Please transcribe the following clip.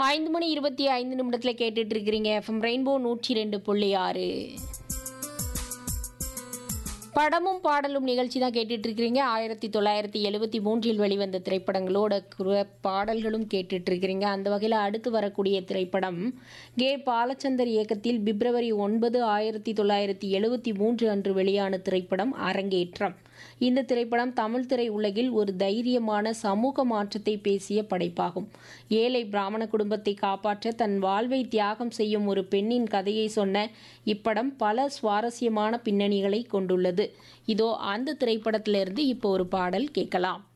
ஐந்து மணி இருபத்தி ஐந்து நிமிடத்தில் கேட்டுட்டு இருக்கிறீங்க எஃப்எம் ரெயின்போ நூற்றி ரெண்டு புள்ளி ஆறு படமும் பாடலும் நிகழ்ச்சி தான் கேட்டுட்டு இருக்கிறீங்க ஆயிரத்தி தொள்ளாயிரத்தி எழுபத்தி மூன்றில் வெளிவந்த திரைப்படங்களோட குர- பாடல்களும் கேட்டுட்டு இருக்கிறீங்க அந்த வகையில் அடுத்து வரக்கூடிய திரைப்படம் கே பாலச்சந்தர் இயக்கத்தில் பிப்ரவரி ஒன்பது ஆயிரத்தி தொள்ளாயிரத்தி எழுபத்தி மூன்று அன்று வெளியான திரைப்படம் அரங்கேற்றம் இந்த திரைப்படம் தமிழ் திரை உலகில் ஒரு தைரியமான சமூக மாற்றத்தை பேசிய படைப்பாகும் ஏழை பிராமண குடும்பத்தை காப்பாற்ற தன் வாழ்வை தியாகம் செய்யும் ஒரு பெண்ணின் கதையை சொன்ன இப்படம் பல சுவாரஸ்யமான பின்னணிகளை கொண்டுள்ளது இதோ அந்த திரைப்படத்திலிருந்து இப்போ ஒரு பாடல் கேட்கலாம்